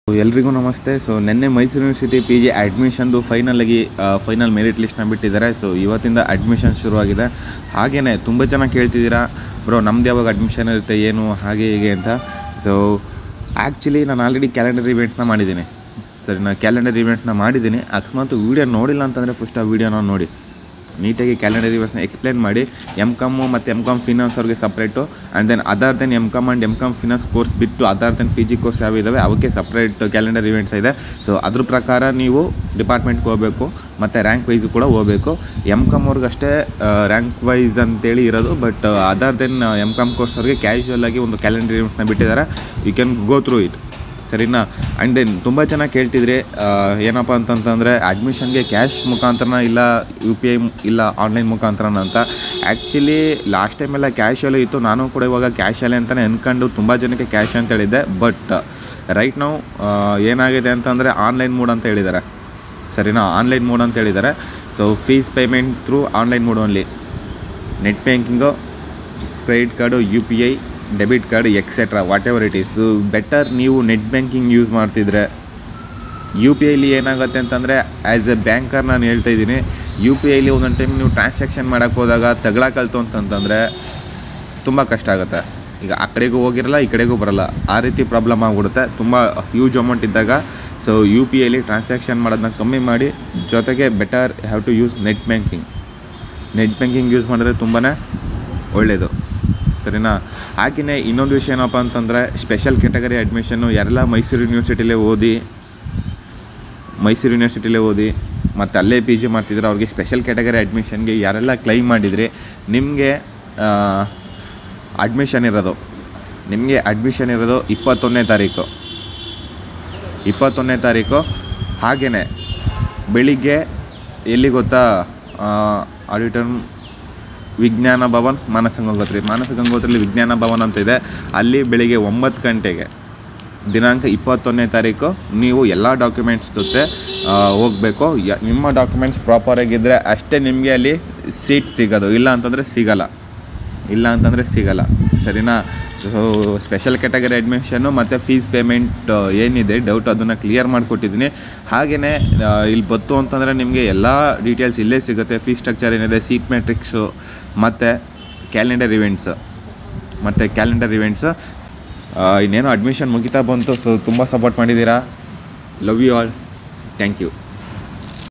ಎಲ್ರಿಗೂ ನಮಸ್ತೆ ಸೊ ನಿನ್ನೆ ಮೈಸೂರು ಯೂನಿವರ್ಸಿಟಿ ಪಿ ಜಿ ಅಡ್ಮಿಷನ್ದು ಫೈನಲ್ ಆಗಿ ಫೈನಲ್ ಮೆರಿಟ್ ಲಿಸ್ಟ್ನ ಬಿಟ್ಟಿದ್ದಾರೆ ಸೊ ಇವತ್ತಿಂದ ಅಡ್ಮಿಷನ್ ಶುರುವಾಗಿದೆ ಹಾಗೆಯೇ ತುಂಬ ಜನ ಕೇಳ್ತಿದ್ದೀರಾ ಬ್ರೋ ನಮ್ದು ಯಾವಾಗ ಅಡ್ಮಿಷನ್ ಇರುತ್ತೆ ಏನು ಹಾಗೆ ಹೀಗೆ ಅಂತ ಸೊ ಆ್ಯಕ್ಚುಲಿ ನಾನು ಆಲ್ರೆಡಿ ಕ್ಯಾಲೆಂಡರ್ ಇವೆಂಟ್ನ ಮಾಡಿದ್ದೀನಿ ಸರಿ ನಾನು ಕ್ಯಾಲೆಂಡರ್ ಇವೆಂಟ್ನ ಮಾಡಿದ್ದೀನಿ ಅಕಸ್ಮಾತ್ ವೀಡಿಯೋ ನೋಡಿಲ್ಲ ಅಂತಂದರೆ ಫಸ್ಟ್ ಆ ವೀಡಿಯೋನ ನೋಡಿ ನೀಟಾಗಿ ಕ್ಯಾಲೆಂಡರ್ ಇವೆಂಟ್ನ ಎಕ್ಸ್ಪ್ಲೇನ್ ಮಾಡಿ ಎಮ್ ಕಾಮು ಮತ್ತು ಎಮ್ ಕಾಮ್ ಫಿನಾನ್ಸ್ ಅವ್ರಿಗೆ separate and then other than M com and M com finance course ಬಿಟ್ಟು other than P G course ಯಾವ ಇದ್ದಾವೆ ಅವಕ್ಕೆ ಸಪ್ರೇಟ್ ಕ್ಯಾಲೆಂಡರ್ ಇವೆಂಟ್ಸ್ ಇದೆ ಸೊ ಅದ್ರ ಪ್ರಕಾರ ನೀವು ಡಿಪಾರ್ಟ್ಮೆಂಟ್ಗೆ ಹೋಗಬೇಕು ಮತ್ತು ರ್ಯಾಂಕ್ ವೈಸ್ ಕೂಡ ಹೋಗಬೇಕು ಎಮ್ ಕಾಮ್ ಅವ್ರಿಗಷ್ಟೇ ರ್ಯಾಂಕ್ ವೈಸ್ ಅಂತೇಳಿ ಇರೋದು but other than M com course ಅವ್ರಿಗೆ ಕ್ಯಾಶುವಲ್ ಆಗಿ ಒಂದು ಕ್ಯಾಲೆಂಡರ್ ಇವೆಂಟ್ನ ಬಿಟ್ಟಿದ್ದಾರೆ you can go through it ಸರಿನಾ ಆ್ಯಂಡ್ ದೆನ್ ತುಂಬ ಜನ ಕೇಳ್ತಿದ್ರಿ ಆ, ಏನಪ್ಪ ಅಂತಂತಂದರೆ ಅಡ್ಮಿಷನ್ಗೆ ಕ್ಯಾಶ್ ಮುಖಾಂತರನ ಇಲ್ಲ ಯು ಪಿ ಐ ಇಲ್ಲ ಆನ್ಲೈನ್ ಮುಖಾಂತರನ ಅಂತ ಆ್ಯಕ್ಚುಲಿ ಲಾಸ್ಟ್ ಟೈಮೆಲ್ಲ ಕ್ಯಾಶಲ್ಲೇ ಇತ್ತು ನಾನು ಕೂಡ ಇವಾಗ ಕ್ಯಾಶಲ್ಲೇ ಅಂತಲೇ ಅನ್ಕೊಂಡು ತುಂಬ ಜನಕ್ಕೆ ಕ್ಯಾಶ್ ಅಂತ ಹೇಳಿದ್ದೆ ಬಟ್ ರೈಟ್ ನಾವು ಏನಾಗಿದೆ ಅಂತಂದರೆ ಆನ್ಲೈನ್ ಮೂಡ್ ಅಂತ ಹೇಳಿದ್ದಾರೆ ಸರಿನಾ ಆನ್ಲೈನ್ ಮೋಡ್ ಅಂತ ಹೇಳಿದ್ದಾರೆ so fees payment through online mode only net banking credit card U P I debit card etcetera whatever it is better ನೀವು ನೆಟ್ ಬ್ಯಾಂಕಿಂಗ್ ಯೂಸ್ ಮಾಡ್ತಿದ್ರೆ ಯು ಪಿ ಐಲಿ ಏನಾಗುತ್ತೆ ಅಂತಂದರೆ ಆ್ಯಸ್ ಎ ಬ್ಯಾಂಕರ್ ನಾನು ಹೇಳ್ತಾ ಇದ್ದೀನಿ ಯು ಪಿ ಐಲಿ ಒಂದೊಂದು time ನೀವು ಟ್ರಾನ್ಸಾಕ್ಷನ್ ಮಾಡೋಕ್ಕೆ ಹೋದಾಗ ತಗೊಳಕಲ್ತು ಅಂತಂತಂದರೆ ತುಂಬ ಕಷ್ಟ ಆಗುತ್ತೆ ಈಗ ಆ ಕಡೆಗೂ ಹೋಗಿರಲ್ಲ ಈ ಕಡೆಗೂ ಬರಲ್ಲ ಆ ರೀತಿ ಪ್ರಾಬ್ಲಮ್ ಆಗಿಬಿಡುತ್ತೆ ತುಂಬ ಹ್ಯೂಜ್ ಅಮೌಂಟ್ ಇದ್ದಾಗ ಸೊ ಯು ಪಿ ಐಲಿ ಟ್ರಾನ್ಸಾಕ್ಷನ್ ಮಾಡೋದನ್ನ ಕಮ್ಮಿ ಮಾಡಿ ಜೊತೆಗೆ better have to use net banking net banking use ಮಾಡಿದ್ರೆ ತುಂಬಾ ಒಳ್ಳೆಯದು ಸರಿನಾ ಹಾಗೆಯೇ ಇನ್ನೊಂದು ವಿಷಯ ಏನಪ್ಪ ಅಂತಂದರೆ ಸ್ಪೆಷಲ್ ಕ್ಯಾಟಗರಿ ಅಡ್ಮಿಷನ್ನು ಯಾರೆಲ್ಲ ಮೈಸೂರು ಯೂನಿವರ್ಸಿಟಿಲೇ ಓದಿ ಮೈಸೂರು ಯೂನಿವರ್ಸಿಟಿಲೇ ಓದಿ ಮತ್ತು ಅಲ್ಲೇ ಪಿ ಜಿ ಮಾಡ್ತಿದ್ರೆ ಅವ್ರಿಗೆ ಸ್ಪೆಷಲ್ ಕ್ಯಾಟಗರಿ ಅಡ್ಮಿಷನ್ಗೆ ಯಾರೆಲ್ಲ ಕ್ಲೈಮ್ ಮಾಡಿದರೆ ನಿಮಗೆ ಅಡ್ಮಿಷನ್ ಇರೋದು ನಿಮಗೆ ಅಡ್ಮಿಷನ್ ಇರೋದು ಇಪ್ಪತ್ತೊಂದನೇ ತಾರೀಕು ಇಪ್ಪತ್ತೊಂದನೇ ತಾರೀಕು ಹಾಗೆಯೇ ಬೆಳಿಗ್ಗೆ ಎಲ್ಲಿ ಗೊತ್ತಾ ಆಡಿಟರ್ ವಿಜ್ಞಾನ ಭವನ್ ಮಾನಸ ಗಂಗೋತ್ರಿ ಮಾನಸ ಗಂಗೋತ್ರಿಲಿ ವಿಜ್ಞಾನ ಭವನ್ ಅಂತ ಇದೆ ಅಲ್ಲಿ ಬೆಳಿಗ್ಗೆ ಒಂಬತ್ತು ಗಂಟೆಗೆ ದಿನಾಂಕ ಇಪ್ಪತ್ತೊಂದನೇ ತಾರೀಕು ನೀವು ಎಲ್ಲ ಡಾಕ್ಯುಮೆಂಟ್ಸ್ ಜೊತೆ ಹೋಗಬೇಕು ಯ ನಿಮ್ಮ ಡಾಕ್ಯುಮೆಂಟ್ಸ್ ಪ್ರಾಪರಾಗಿದ್ದರೆ ಅಷ್ಟೇ ನಿಮಗೆ ಅಲ್ಲಿ ಸೀಟ್ ಸಿಗೋದು ಇಲ್ಲ ಅಂತಂದರೆ ಸಿಗಲ್ಲ ಇಲ್ಲ ಅಂತಂದರೆ ಸಿಗಲ್ಲ ಸರಿನಾ ಸೊ ಸ್ಪೆಷಲ್ ಕ್ಯಾಟಗರಿ ಅಡ್ಮಿಷನ್ನು ಮತ್ತು ಫೀಸ್ ಪೇಮೆಂಟ್ ಏನಿದೆ ಡೌಟ್ ಅದನ್ನು ಕ್ಲಿಯರ್ ಮಾಡಿಕೊಟ್ಟಿದ್ದೀನಿ ಹಾಗೆಯೇ ಇಲ್ಲಿ ಬತ್ತು ಅಂತಂದರೆ ನಿಮಗೆ ಎಲ್ಲ ಡೀಟೇಲ್ಸ್ ಇಲ್ಲೇ ಸಿಗುತ್ತೆ ಫೀಸ್ ಸ್ಟ್ರಕ್ಚರ್ ಏನಿದೆ ಸೀಟ್ ಮ್ಯಾಟ್ರಿಕ್ಸು ಮತ್ತು ಕ್ಯಾಲೆಂಡರ್ ಇವೆಂಟ್ಸ್ ಮತ್ತು ಕ್ಯಾಲೆಂಡರ್ ಇವೆಂಟ್ಸ್ ಇನ್ನೇನು ಅಡ್ಮಿಷನ್ ಮುಗಿತಾ ಬಂತು ಸೊ ತುಂಬ ಸಪೋರ್ಟ್ ಮಾಡಿದ್ದೀರಾ love you all thank you